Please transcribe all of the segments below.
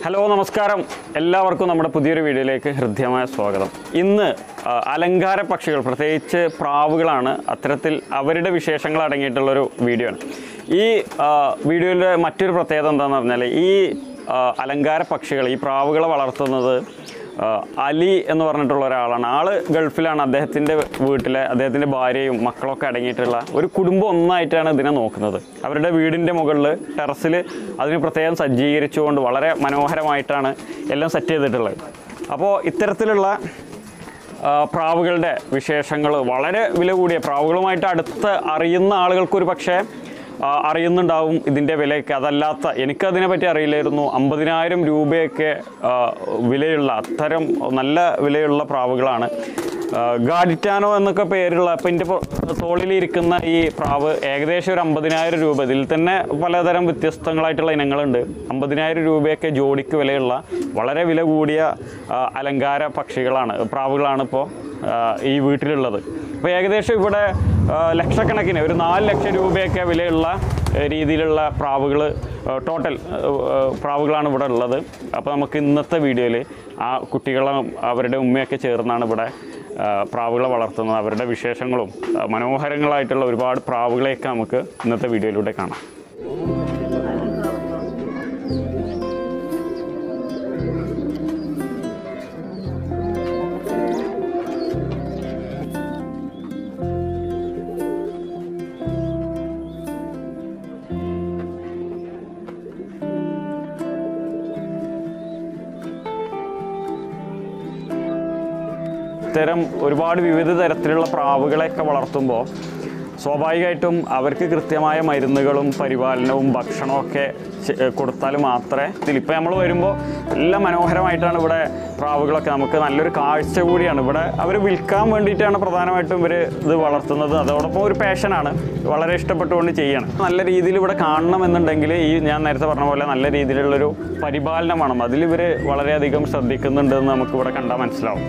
Hello നമസ്കാരം എല്ലാവർക്കും നമ്മുടെ പുതിയൊരു വീഡിയോയിലേക്ക് ഹൃദ്യമായ സ്വാഗതം ഇന്ന് ആ, അലങ്കാര പക്ഷികൾ പ്രത്യേകിച്ച് പ്രാവുകളാണ് അത്തരത്തിൽ അവരുടെ വിശേഷങ്ങൾ അടങ്ങിയിട്ടുള്ളൊരു വീഡിയോ ആണ് ഈ ആ, വീഡിയോയിലെ മറ്റൊരു പ്രത്യേകത എന്താണെന്ന് പറഞ്ഞാൽ ഈ ആ, അലങ്കാര പക്ഷികൾ ഈ പ്രാവുകളെ വളർത്തുന്നത് ആ, അലി എന്ന് പറഞ്ഞിട്ടുള്ള ഒരാളാണ് ആള് ഗൾഫിലാണ് അദ്ദേഹത്തിൻ്റെ വീട്ടിലെ അദ്ദേഹത്തിൻ്റെ ഭാര്യയും മക്കളൊക്കെ അടങ്ങിയിട്ടുള്ള ഒരു കുടുംബം ഒന്നായിട്ടാണ് ഇതിനെ നോക്കുന്നത് അവരുടെ വീടിൻ്റെ മുകളിൽ ടെറസിൽ അതിന് പ്രത്യേകം സജ്ജീകരിച്ചുകൊണ്ട് വളരെ മനോഹരമായിട്ടാണ് എല്ലാം സെറ്റ് ചെയ്തിട്ടുള്ളത് അപ്പോൾ ഇത്തരത്തിലുള്ള ആ, പ്രാവുകളുടെ വിശേഷങ്ങൾ വളരെ വില കൂടിയ പ്രാവുകളുമായിട്ട് അടുത്ത് അറിയുന്ന ആളുകൾക്കൊരു പക്ഷേ ആ, അറിയുന്നുണ്ടാവും ഇതിൻ്റെ വിലയൊക്കെ അതല്ലാത്ത എനിക്കതിനെ പറ്റി അറിയില്ലായിരുന്നു അമ്പതിനായിരം രൂപയൊക്കെ ആ, വിലയുള്ള അത്തരം നല്ല വിലയുള്ള പ്രാവുകളാണ് ആ, ഗാഡിറ്റാനോ എന്നൊക്കെ പേരുള്ള ഇപ്പം എൻ്റെ തോളിലിരിക്കുന്ന ഈ പ്രാവ് ഏകദേശം ഒരു അമ്പതിനായിരം രൂപ ഇതിൽ തന്നെ പലതരം വ്യത്യസ്തങ്ങളായിട്ടുള്ള ഇനങ്ങളുണ്ട് അമ്പതിനായിരം രൂപയൊക്കെ ജോഡിക്ക് വിലയുള്ള വളരെ വില കൂടിയ ആ, അലങ്കാര പക്ഷികളാണ് പ്രാവുകളാണ് ഇപ്പോൾ ഈ വീട്ടിലുള്ളത് അപ്പോൾ ഏകദേശം ഇവിടെ ആ, ലക്ഷക്കണക്കിന് ഒരു നാല് ലക്ഷം രൂപയൊക്കെ വിലയുള്ള ആ, രീതിയിലുള്ള പ്രാവുകൾ ടോട്ടൽ പ്രാവുകളാണ് ഇവിടെ ഉള്ളത് അപ്പോൾ നമുക്ക് ഇന്നത്തെ വീഡിയോയിൽ ആ കുട്ടികളും അവരുടെ ഉമ്മയൊക്കെ ചേർന്നാണ് ഇവിടെ ആ, പ്രാവുകളെ വളർത്തുന്നത് അവരുടെ വിശേഷങ്ങളും ആ, മനോഹരങ്ങളായിട്ടുള്ള ഒരുപാട് പ്രാവുകളെയൊക്കെ നമുക്ക് ഇന്നത്തെ വീഡിയോയിലൂടെ കാണാം ഇത്തരം ഒരുപാട് വിവിധ തരത്തിലുള്ള പ്രാവുകളെയൊക്കെ വളർത്തുമ്പോൾ സ്വാഭാവികമായിട്ടും അവർക്ക് കൃത്യമായ മരുന്നുകളും പരിപാലനവും ഭക്ഷണമൊക്കെ ചെ- കൊടുത്താൽ മാത്രമേ ഇതിലിപ്പോൾ നമ്മൾ വരുമ്പോൾ എല്ലാം മനോഹരമായിട്ടാണ് ഇവിടെ പ്രാവുകളൊക്കെ നമുക്ക് നല്ലൊരു കാഴ്ച കൂടിയാണ് ഇവിടെ അവർ വിൽക്കാൻ വേണ്ടിയിട്ടാണ് പ്രധാനമായിട്ടും ഇവർ ഇത് വളർത്തുന്നത് അതോടൊപ്പം ഒരു പാഷനാണ് വളരെ ഇഷ്ടപ്പെട്ടുകൊണ്ട് ചെയ്യണം നല്ല രീതിയിൽ ഇവിടെ കാണണമെന്നുണ്ടെങ്കിൽ ഈ ഞാൻ നേരത്തെ പറഞ്ഞ പോലെ നല്ല രീതിയിലുള്ളൊരു പരിപാലനം വേണം അതിൽ ഇവർ വളരെയധികം ശ്രദ്ധിക്കുന്നുണ്ടെന്ന് നമുക്ക് ഇവിടെ കണ്ടാൽ മനസ്സിലാവും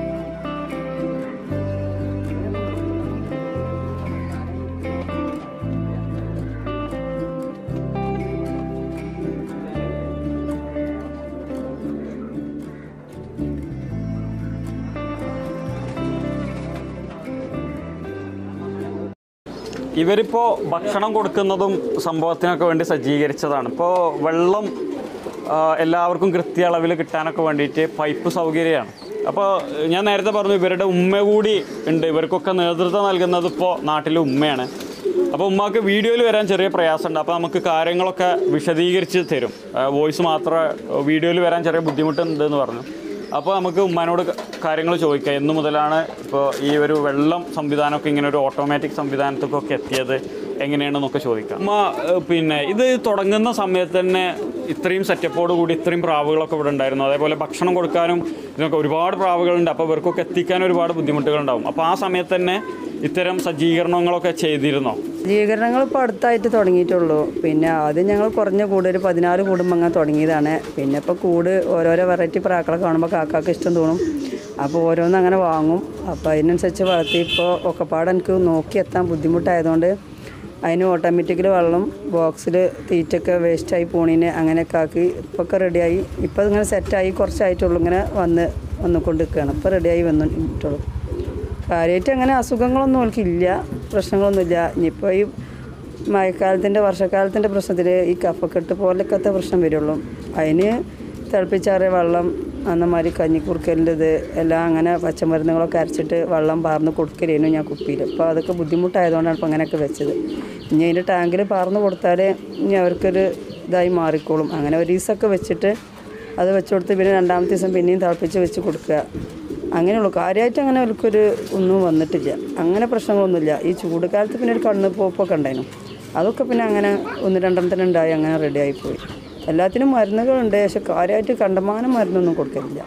ഇവരിപ്പോൾ ഭക്ഷണം കൊടുക്കുന്നതും സംഭവത്തിനൊക്കെ വേണ്ടി സജ്ജീകരിച്ചതാണ് ഇപ്പോൾ വെള്ളം ആ, എല്ലാവർക്കും കൃത്യ അളവിൽ കിട്ടാനൊക്കെ വേണ്ടിയിട്ട് പൈപ്പ് സൗകര്യമാണ് അപ്പോൾ ഞാൻ നേരത്തെ പറഞ്ഞു ഇവരുടെ ഉമ്മ കൂടി ഉണ്ട് ഇവർക്കൊക്കെ നേതൃത്വം നൽകുന്നത് ഇപ്പോൾ നാട്ടിലെ ഉമ്മയാണ് അപ്പോൾ ഉമ്മാക്ക് വീഡിയോയിൽ വരാൻ ചെറിയ പ്രയാസമുണ്ട് അപ്പോൾ നമുക്ക് കാര്യങ്ങളൊക്കെ വിശദീകരിച്ച് തരും വോയിസ് മാത്രമേ വീഡിയോയിൽ വരാൻ ചെറിയ ബുദ്ധിമുട്ടുണ്ട് എന്ന് പറഞ്ഞു അപ്പോൾ നമുക്ക് ഉമ്മാനോട് കാര്യങ്ങൾ ചോദിക്കാം എന്നു മുതലാണ് ഇപ്പോൾ ഈ ഒരു വെള്ളം സംവിധാനമൊക്കെ ഇങ്ങനെ ഒരു ഓട്ടോമാറ്റിക് സംവിധാനത്തേക്കൊക്കെ എത്തിയത് എങ്ങനെയാണെന്നൊക്കെ ചോദിക്കാം ഉമ്മ ഏഹ്, പിന്നെ ഇത് തുടങ്ങുന്ന സമയത്ത് തന്നെ ഇത്രയും സെറ്റപ്പോട് കൂടി ഇത്രയും പ്രാവുകളൊക്കെ ഇവിടെ ഉണ്ടായിരുന്നു അതേപോലെ ഭക്ഷണം കൊടുക്കാനും ഇതിനൊക്കെ ഒരുപാട് പ്രാവുകളുണ്ട് അപ്പോൾ ഇവർക്കൊക്കെ എത്തിക്കാൻ ഒരുപാട് ബുദ്ധിമുട്ടുകളുണ്ടാവും അപ്പോൾ ആ സമയത്ത് തന്നെ ഇത്തരം സജ്ജീകരണങ്ങളൊക്കെ ചെയ്തിരുന്നോ സ്വീകരണങ്ങൾ ഇപ്പോൾ അടുത്തായിട്ട് തുടങ്ങിയിട്ടുള്ളൂ പിന്നെ ആദ്യം ഞങ്ങൾ കുറഞ്ഞ കൂട് ഒരു പതിനാറ് കൂടുമ്പോൾ അങ്ങനെ തുടങ്ങിയതാണ് പിന്നെ ഇപ്പോൾ കൂട് ഓരോരോ വെറൈറ്റി പ്രാക്കളെ കാണുമ്പോൾ കാക്കാക്ക് ഇഷ്ടം തോന്നും അപ്പോൾ ഓരോന്ന് അങ്ങനെ വാങ്ങും അപ്പോൾ അതിനനുസരിച്ച് വളർത്തി ഇപ്പോൾ ഒക്കെപ്പാടെ എനിക്ക് നോക്കി എത്താൻ ബുദ്ധിമുട്ടായതുകൊണ്ട് അതിന് ഓട്ടോമാറ്റിക്കൽ വെള്ളം ബോക്സിൽ തീറ്റൊക്കെ വേസ്റ്റായി പോണീന് അങ്ങനെയൊക്കെ ആക്കി ഇപ്പോൾ ഒക്കെ റെഡിയായി ഇപ്പോൾ ഇങ്ങനെ സെറ്റായി കുറച്ചായിട്ടുള്ളൂ ഇങ്ങനെ വന്ന് വന്നുകൊണ്ട് നിൽക്കുകയാണ് ഇപ്പോൾ റെഡിയായി വന്നിട്ടുള്ളൂ കാര്യമായിട്ട് അങ്ങനെ അസുഖങ്ങളൊന്നും അവൾക്കില്ല പ്രശ്നങ്ങളൊന്നുമില്ല ഇനിയിപ്പോൾ ഈ മഴക്കാലത്തിൻ്റെ വർഷക്കാലത്തിൻ്റെ പ്രശ്നത്തിൽ ഈ കഫക്കെട്ട് പോലൊക്കത്തെ പ്രശ്നം വരുള്ളൂ അതിന് തിളപ്പിച്ചാറിയ വെള്ളം അന്നമാതിരി കഞ്ഞിക്കുറുക്കലിൻ്റെ ഇത് എല്ലാം അങ്ങനെ പച്ചമരുന്നുകളൊക്കെ അരച്ചിട്ട് വെള്ളം പാർന്ന് കൊടുക്കലായിരുന്നു ഞാൻ കുപ്പിയിൽ അപ്പോൾ അതൊക്കെ ബുദ്ധിമുട്ടായതുകൊണ്ടാണ് ഇപ്പോൾ അങ്ങനെയൊക്കെ വെച്ചത് ഇനി അതിൻ്റെ ടാങ്കിൽ പാർന്ന് കൊടുത്താൽ ഇനി അവർക്കൊരു ഇതായി മാറിക്കോളും അങ്ങനെ ഒരു ദിവസമൊക്കെ വെച്ചിട്ട് അത് വെച്ച് കൊടുത്ത് പിന്നെ രണ്ടാമത്തെ ദിവസം പിന്നെയും തിളപ്പിച്ച് വെച്ച് കൊടുക്കുക അങ്ങനെയുള്ളൂ കാര്യമായിട്ട് അങ്ങനെ അവർക്കൊരു ഒന്നും വന്നിട്ടില്ല അങ്ങനെ പ്രശ്നങ്ങളൊന്നുമില്ല ഈ ചൂട് കാലത്ത് പിന്നെ ഒരു കണ്ണ് പോപ്പൊക്കെ ഉണ്ടായിരുന്നു അതൊക്കെ പിന്നെ അങ്ങനെ ഒന്ന് രണ്ടെണ്ണത്തിന് ഉണ്ടായി അങ്ങനെ റെഡിയായി പോയി എല്ലാത്തിനും മരുന്നുകളുണ്ട് പക്ഷെ കാര്യമായിട്ട് കണ്ടമാനം മരുന്നൊന്നും കൊടുക്കലില്ല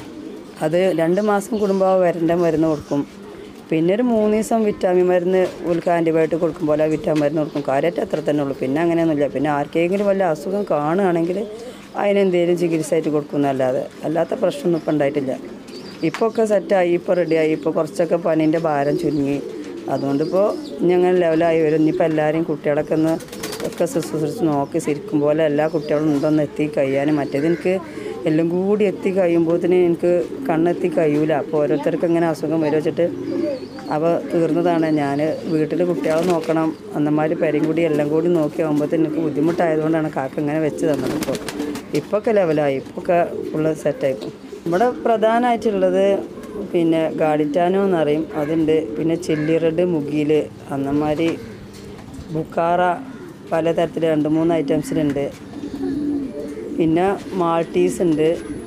അത് രണ്ട് മാസം കൂടുമ്പോൾ വരണ്ട മരുന്ന് കൊടുക്കും പിന്നെ ഒരു മൂന്ന് ദിവസം വിറ്റാമിൻ മരുന്ന് ഉൽക്ക് ആൻറ്റിബയോട്ടിക് കൊടുക്കുമ്പോൾ ആ വിറ്റാമിൻ മരുന്ന് കൊടുക്കും കാര്യമായിട്ട് അത്ര തന്നെ ഉള്ളൂ പിന്നെ അങ്ങനെയൊന്നുമില്ല പിന്നെ ആർക്കെങ്കിലും വല്ല അസുഖം കാണുകയാണെങ്കിൽ അതിനെന്തെങ്കിലും ചികിത്സയായിട്ട് കൊടുക്കുന്നല്ലാതെ അല്ലാത്ത പ്രശ്നമൊന്നും ഇപ്പം ഉണ്ടായിട്ടില്ല ഇപ്പോൾ ഒക്കെ സെറ്റായി ഇപ്പോൾ റെഡിയായി ഇപ്പോൾ കുറച്ചൊക്കെ പനീൻ്റെ ഭാരം ചുരുങ്ങി അതുകൊണ്ടിപ്പോൾ ഞങ്ങൾ ലെവലായി വരും ഇനിയിപ്പോൾ എല്ലാവരെയും കുട്ടികളൊക്കെ ഒന്ന് ഒക്കെ ശുശ്രൂഷിച്ച് നോക്കി ശരിക്കും പോലെ എല്ലാ കുട്ടികളും ഉണ്ടോന്ന് എത്തി കഴിയാനും മറ്റേത് എനിക്ക് എല്ലാം കൂടി എത്തി കഴിയുമ്പോഴത്തേന് എനിക്ക് കണ്ണെത്തി കഴിയൂല അപ്പോൾ ഓരോരുത്തർക്ക് ഇങ്ങനെ അസുഖം വരും വെച്ചിട്ട് അപ്പോൾ തീർന്നതാണ് ഞാൻ വീട്ടിൽ കുട്ടികളെ നോക്കണം അന്നമാര് പേരും കൂടി എല്ലാം കൂടി നോക്കി ആകുമ്പോഴത്തേന് എനിക്ക് ബുദ്ധിമുട്ടായതുകൊണ്ടാണ് കാക്ക ഇങ്ങനെ വെച്ച് തന്നത് ഇപ്പോൾ ഇപ്പോൾ ഒക്കെ ലെവലായി ഇപ്പോൾ ഒക്കെ ഫുള്ള് സെറ്റായിപ്പോൾ ഇവിടെ പ്രധാനമായിട്ടുള്ളത് പിന്നെ ഗാഡിറ്റാനോ എന്നറിയും അതുണ്ട് പിന്നെ ചില്ലി റെഡ് മുഗിൽ അന്നമാരി ബുക്കാറ പലതരത്തിൽ രണ്ട് മൂന്ന് ഐറ്റംസിലുണ്ട് പിന്നെ മാൾട്ടീസ് ഉണ്ട്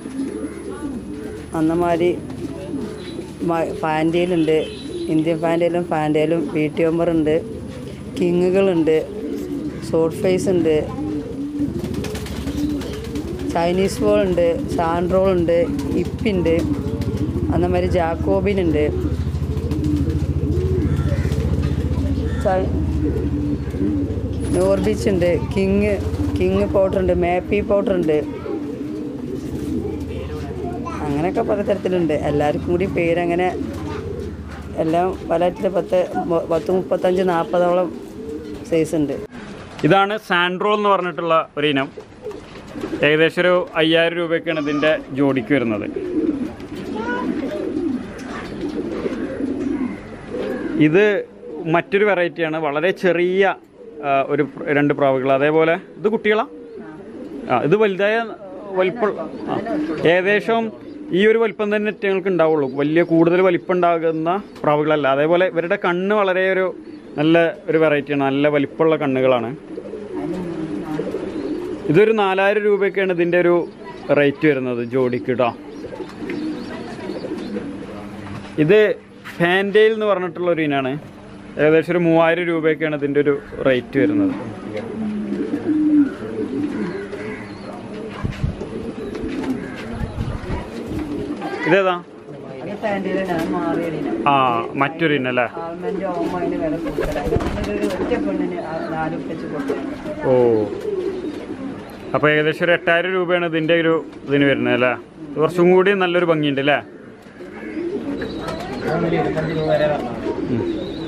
അന്നമാരി ഫാൻറ്റയിലുണ്ട് ഇന്ത്യൻ ഫാൻറ്റയിലും ഫാൻറ്റയിലും ബീട്ടി ഉണ്ട് കിങ്ങുകളുണ്ട് ഷോർട്ട് ഫേസ് ഉണ്ട് ചൈനീസ് ബോൾ ഉണ്ട് സാൻഡ്രോൾ ഉണ്ട് ഇപ്പിണ്ട് അന്നമാതിരി ജാക്കോബിൻ ഉണ്ട് ചൈ- നോർബിച്ച് ഉണ്ട് കിങ് കിങ് പൗഡർ ഉണ്ട് മാപ്പി പൗഡർ ഉണ്ട് അങ്ങനെയൊക്കെ പലതരത്തിലുണ്ട് എല്ലാവർക്കും കൂടി പേരങ്ങനെ എല്ലാം പല പത്ത് മു- പത്ത് മുപ്പത്തഞ്ച് നാൽപ്പതോളം സൈസ് ഉണ്ട് ഇതാണ് സാൻഡ്രോൾ എന്ന് പറഞ്ഞിട്ടുള്ള ഒരു ഇനം ഏകദേശം ഒരു അയ്യായിരം രൂപയ്ക്കാണ് ഇതിൻ്റെ ജോഡിക്ക് വരുന്നത് ഇത് മറ്റൊരു വെറൈറ്റിയാണ് വളരെ ചെറിയ ആ, ഒരു പ്ര- രണ്ട് പ്രാവുകൾ അതേപോലെ ഇത് കുട്ടികളാ ആ ഇത് വലുതായ വലിപ്പം ആ ഏകദേശം ഈ ഒരു വലിപ്പം തന്നെ ഞങ്ങൾക്ക് ഉണ്ടാവുള്ളൂ വലിയ കൂടുതൽ വലിപ്പം ഉണ്ടാകുന്ന പ്രാവുകളല്ല അതേപോലെ ഇവരുടെ കണ്ണ് വളരെ ഒരു നല്ല ഒരു വെറൈറ്റിയാണ് നല്ല വലിപ്പമുള്ള കണ്ണുകളാണ് ഇതൊരു നാലായിരം രൂപയൊക്കെയാണ് ഇതിൻ്റെ ഒരു റേറ്റ് വരുന്നത് ജോഡിക്ക് കേട്ടോ ഇത് ഫാൻറ്റെയിൽ എന്ന് പറഞ്ഞിട്ടുള്ള ഒരു ഇനാണ് ഏകദേശം ഒരു മൂവായിരം രൂപയൊക്കെയാണ് ഇതിൻ്റെ ഒരു റേറ്റ് വരുന്നത് ഇതേതാ അത് പാൻറ്റയിലാണ് മാറിയതിന് ആ മറ്റൊരു ഇനല്ലേ ആൽമൻഡ് ഓമ അതിന് വില കൂടുതലാണ് അതിനൊരു ഒറ്റ പെണ്ണിന് ആ നാല് വെച്ച് കൊടുത്തത് ഓ അപ്പോൾ ഏകദേശം ഒരു എട്ടായിരം രൂപയാണ് ഇതിൻ്റെ ഒരു ഇതിന് വരുന്നത് അല്ലേ ഇത് കുറച്ചും കൂടി നല്ലൊരു ഭംഗിയുണ്ട് അല്ലേ ഉം.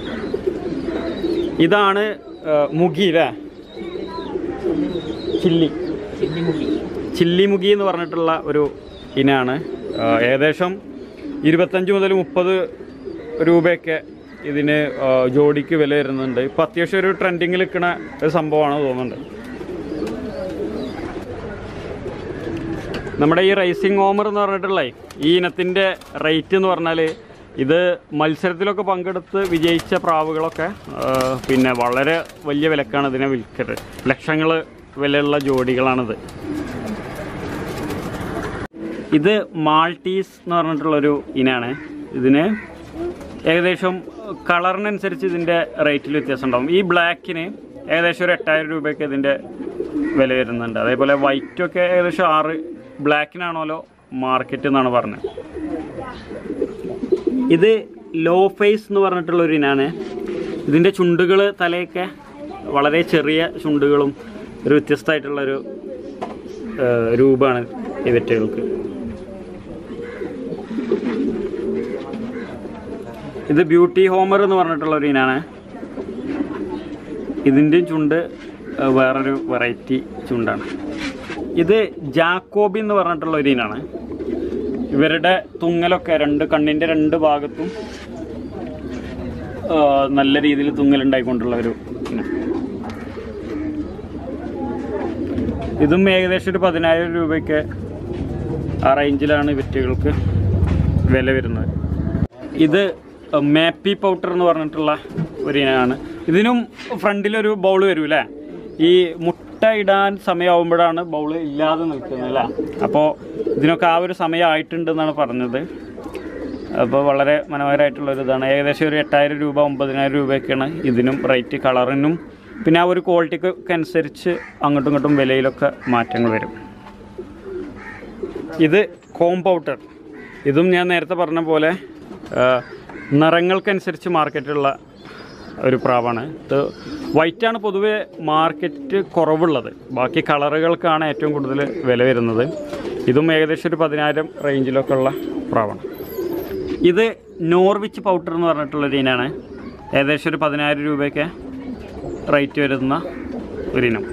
ഇതാണ് ആ, മുഗി അല്ലേ ചില്ലി ചില്ലി മുഗി എന്ന് പറഞ്ഞിട്ടുള്ള ഒരു ഇനാണ് ആ, ഏകദേശം ഇരുപത്തഞ്ച് മുതൽ മുപ്പത് രൂപയൊക്കെ ഇതിന് ആ, ജോഡിക്ക് വില വരുന്നുണ്ട് ഇപ്പം അത്യാവശ്യം ഒരു ട്രെൻഡിങ്ങിൽ നിൽക്കുന്ന ഒരു സംഭവമാണ് തോന്നുന്നുണ്ട് നമ്മുടെ ഈ റേസിംഗ് ഓമർ എന്ന് പറഞ്ഞിട്ടുള്ള ഈ ഇനത്തിൻ്റെ റേറ്റ് എന്ന് പറഞ്ഞാൽ ഇത് മത്സരത്തിലൊക്കെ പങ്കെടുത്ത് വിജയിച്ച പ്രാവുകളൊക്കെ ആ, പിന്നെ വളരെ വലിയ വിലക്കാണ് ഇതിനെ വിൽക്കരുത് ലക്ഷങ്ങൾ വിലയുള്ള ജോഡികളാണിത് ഇത് മാൾട്ടീസ് എന്ന് പറഞ്ഞിട്ടുള്ളൊരു ഇനാണ് ഇതിന് ഏകദേശം കളറിനനുസരിച്ച് ഇതിൻ്റെ റേറ്റിൽ വ്യത്യാസം ഉണ്ടാവും ഈ ബ്ലാക്കിന് ഏകദേശം ഒരു എട്ടായിരം രൂപയൊക്കെ ഇതിൻ്റെ വില വരുന്നുണ്ട് അതേപോലെ വൈറ്റൊക്കെ ഏകദേശം ആറ് ബ്ലാക്കിനാണല്ലോ മാർക്കറ്റ് എന്നാണ് പറഞ്ഞത് ഇത് ലോ ഫേസ് എന്ന് പറഞ്ഞിട്ടുള്ള ഒരു ഇനാണ് ഇതിൻ്റെ ചുണ്ടുകൾ തലയൊക്കെ വളരെ ചെറിയ ചുണ്ടുകളും ഒരു വ്യത്യസ്തമായിട്ടുള്ളൊരു ഏഹ്, രൂപമാണ് ഇവറ്റകൾക്ക് ഇത് ബ്യൂട്ടി ഹോമർ എന്ന് പറഞ്ഞിട്ടുള്ള ഒരു ഇനാണ് ഇതിൻ്റെയും ചുണ്ട് ഏഹ്, വേറൊരു വെറൈറ്റി ചുണ്ടാണ് ഇത് ജാക്കോബി എന്ന് പറഞ്ഞിട്ടുള്ള ഒരു ഇനാണ് ഇവരുടെ തുങ്ങലൊക്കെ രണ്ട് കണ്ണിൻ്റെ രണ്ട് ഭാഗത്തും ആ, നല്ല രീതിയിൽ തുങ്ങലുണ്ടായിക്കൊണ്ടുള്ള ഒരു ഇനം ഇതും ഏകദേശം ഒരു പതിനായിരം രൂപയ്ക്ക് ആ റേഞ്ചിലാണ് വിറ്റുകൾക്ക് വില വരുന്നത് ഇത് മാപ്പി പൗഡർ എന്ന് പറഞ്ഞിട്ടുള്ള ഒരു ഇനമാണ് ഇതിനും ഫ്രണ്ടിലൊരു ബൗൾ വരും അല്ലേ ഈ മുട്ട ഇടാൻ സമയമാകുമ്പോഴാണ് ബൗൾ ഇല്ലാതെ നിൽക്കുന്നത് അല്ലേ അപ്പോൾ ഇതിനൊക്കെ ആ ഒരു സമയമായിട്ടുണ്ടെന്നാണ് പറഞ്ഞത് അപ്പോൾ വളരെ മനോഹരമായിട്ടുള്ള ഒരു ഇതാണ് ഏകദേശം ഒരു എട്ടായിരം രൂപ ഒമ്പതിനായിരം രൂപയൊക്കെയാണ് ഇതിനും റേറ്റ് കളറിനും പിന്നെ ആ ഒരു ക്വാളിറ്റിക്ക് അനുസരിച്ച് അങ്ങോട്ടും ഇങ്ങോട്ടും വിലയിലൊക്കെ മാറ്റങ്ങൾ വരും ഇത് കോമ്പൗട്ടർ ഇതും ഞാൻ നേരത്തെ പറഞ്ഞ പോലെ ആ, നിറങ്ങൾക്കനുസരിച്ച് മാർക്കറ്റുള്ള ഒരു പ്രാവാണ് ഇത് വൈറ്റാണ് പൊതുവെ മാർക്കറ്റ് കുറവുള്ളത് ബാക്കി കളറുകൾക്കാണ് ഏറ്റവും കൂടുതൽ വില വരുന്നത് ഇതും ഏകദേശം ഒരു പതിനായിരം റേഞ്ചിലൊക്കെ ഉള്ള പ്രാവാണ് ഇത് നോർവിച്ച് പൗഡർ എന്ന് പറഞ്ഞിട്ടുള്ള ഒരു ഇനാണ് ഏകദേശം ഒരു പതിനായിരം രൂപയൊക്കെ റേറ്റ് വരുന്ന ഒരിനം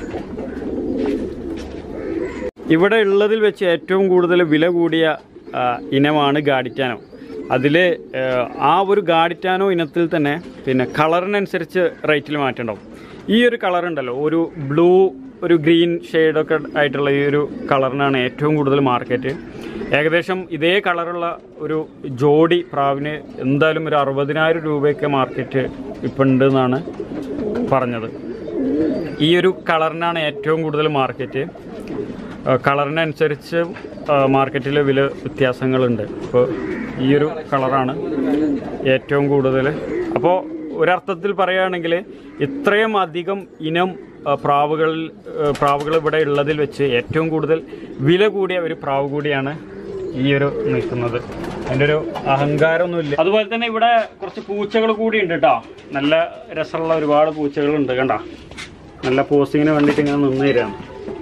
ഇവിടെ ഉള്ളതിൽ വെച്ച് ഏറ്റവും കൂടുതൽ വില കൂടിയ ആ, ഇനമാണ് ഗാഡിറ്റാനോ അതിൽ ആ ഒരു ഗാഡിറ്റാനോ ഇനത്തിൽ തന്നെ പിന്നെ കളറിനനുസരിച്ച് റേറ്റിൽ മാറ്റമുണ്ടാവും ഈ ഒരു കളർ ഉണ്ടല്ലോ ഒരു ബ്ലൂ ഒരു ഗ്രീൻ ഷെയ്ഡൊക്കെ ആയിട്ടുള്ള ഈ ഒരു കളറിനാണ് ഏറ്റവും കൂടുതൽ മാർക്കറ്റ് ഏകദേശം ഇതേ കളറുള്ള ഒരു ജോഡി പ്രാവിന് എന്തായാലും ഒരു അറുപതിനായിരം രൂപയൊക്കെ മാർക്കറ്റ് ഇപ്പം ഉണ്ട് എന്നാണ് പറഞ്ഞത് ഈ ഒരു കളറിനാണ് ഏറ്റവും കൂടുതൽ മാർക്കറ്റ് ആ, കളറിനനുസരിച്ച് മാർക്കറ്റിൽ വില വ്യത്യാസങ്ങളുണ്ട് ഇപ്പോൾ ഈ ഒരു കളറാണ് ഏറ്റവും കൂടുതൽ അപ്പോൾ ഒരർത്ഥത്തിൽ പറയുകയാണെങ്കിൽ ഇത്രയും അധികം ഇനം ആ, പ്രാവുകളിൽ ആ, പ്രാവുകൾ ഇവിടെ ഉള്ളതിൽ വെച്ച് ഏറ്റവും കൂടുതൽ വില കൂടിയ ഒരു പ്രാവ് കൂടിയാണ് ഈ ഒരു നിൽക്കുന്നത് അതിൻ്റെ ഒരു അഹങ്കാരമൊന്നുമില്ല അതുപോലെ തന്നെ ഇവിടെ കുറച്ച് പൂച്ചകൾ കൂടി ഉണ്ട് കേട്ടോ നല്ല രസമുള്ള ഒരുപാട് പൂച്ചകളുണ്ട് കണ്ട നല്ല പോസ്റ്റിങ്ങിന് വേണ്ടിയിട്ട് ഇങ്ങനെ നിന്ന് തരാണ്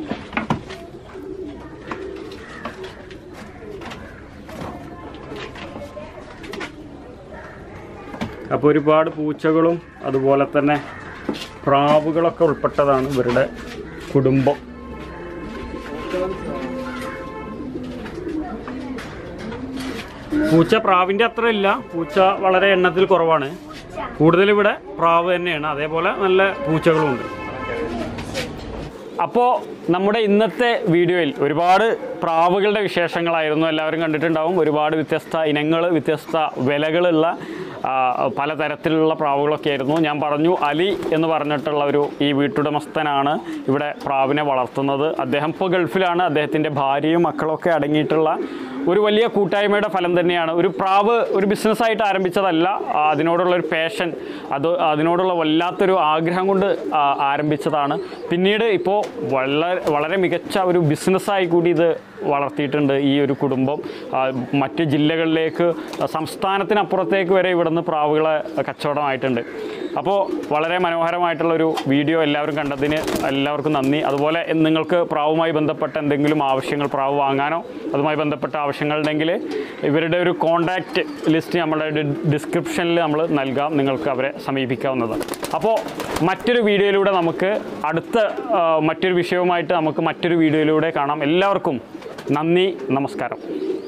അപ്പോൾ ഒരുപാട് പൂച്ചകളും അതുപോലെ തന്നെ പ്രാവുകളൊക്കെ ഉൾപ്പെട്ടതാണ് ഇവരുടെ കുടുംബം പൂച്ച പ്രാവിൻ്റെ അത്ര ഇല്ല പൂച്ച വളരെ എണ്ണത്തിൽ കുറവാണ് കൂടുതൽ ഇവിടെ പ്രാവ് തന്നെയാണ് അതേപോലെ നല്ല പൂച്ചകളുമുണ്ട് അപ്പോൾ നമ്മുടെ ഇന്നത്തെ വീഡിയോയിൽ ഒരുപാട് പ്രാവുകളുടെ വിശേഷങ്ങളായിരുന്നു എല്ലാവരും കണ്ടിട്ടുണ്ടാവും ഒരുപാട് വ്യത്യസ്ത ഇനങ്ങൾ വ്യത്യസ്ത വിലകളുള്ള ആ, പലതരത്തിലുള്ള പ്രാവുകളൊക്കെ ആയിരുന്നു ഞാൻ പറഞ്ഞു അലി എന്ന് പറഞ്ഞിട്ടുള്ള ഒരു ഈ വീട്ടുടമസ്ഥനാണ് ഇവിടെ പ്രാവിനെ വളർത്തുന്നത് അദ്ദേഹം ഇപ്പോൾ ഗൾഫിലാണ് അദ്ദേഹത്തിൻ്റെ ഭാര്യയും മക്കളൊക്കെ അടങ്ങിയിട്ടുള്ള ഒരു വലിയ കൂട്ടായ്മയുടെ ഫലം തന്നെയാണ് ഒരു പ്രാവ് ഒരു ബിസിനസ്സായിട്ട് ആരംഭിച്ചതല്ല ആ, അതിനോടുള്ള ഒരു പാഷൻ അത് അതിനോടുള്ള വല്ലാത്തൊരു ആഗ്രഹം കൊണ്ട് ആ, ആരംഭിച്ചതാണ് പിന്നീട് ഇപ്പോൾ വളരെ വളരെ മികച്ച ഒരു ബിസിനസ്സായി കൂടി ഇത് വളർത്തിയിട്ടുണ്ട് ഈ ഒരു കുടുംബം ആ, മറ്റ് ജില്ലകളിലേക്ക് സംസ്ഥാനത്തിനപ്പുറത്തേക്ക് വരെ ഇവിടുന്ന് പ്രാവുകളെ കച്ചവടമായിട്ടുണ്ട് അപ്പോൾ വളരെ മനോഹരമായിട്ടുള്ളൊരു വീഡിയോ എല്ലാവരും കണ്ടതിന് എല്ലാവർക്കും നന്ദി അതുപോലെ നിങ്ങൾക്ക് പ്രാവുമായി ബന്ധപ്പെട്ട എന്തെങ്കിലും ആവശ്യങ്ങൾ പ്രാവ് വാങ്ങാനോ അതുമായി ബന്ധപ്പെട്ട ആവശ്യങ്ങളുണ്ടെങ്കിൽ ഇവരുടെ ഒരു കോൺടാക്റ്റ് ലിസ്റ്റ് നമ്മുടെ ഡിസ്ക്രിപ്ഷനിൽ നമ്മൾ നൽകാം നിങ്ങൾക്ക് അവരെ സമീപിക്കാവുന്നതാണ് അപ്പോൾ മറ്റൊരു വീഡിയോയിലൂടെ നമുക്ക് അടുത്ത ആ, മറ്റൊരു വിഷയവുമായിട്ട് നമുക്ക് മറ്റൊരു വീഡിയോയിലൂടെ കാണാം എല്ലാവർക്കും നന്ദി നമസ്കാരം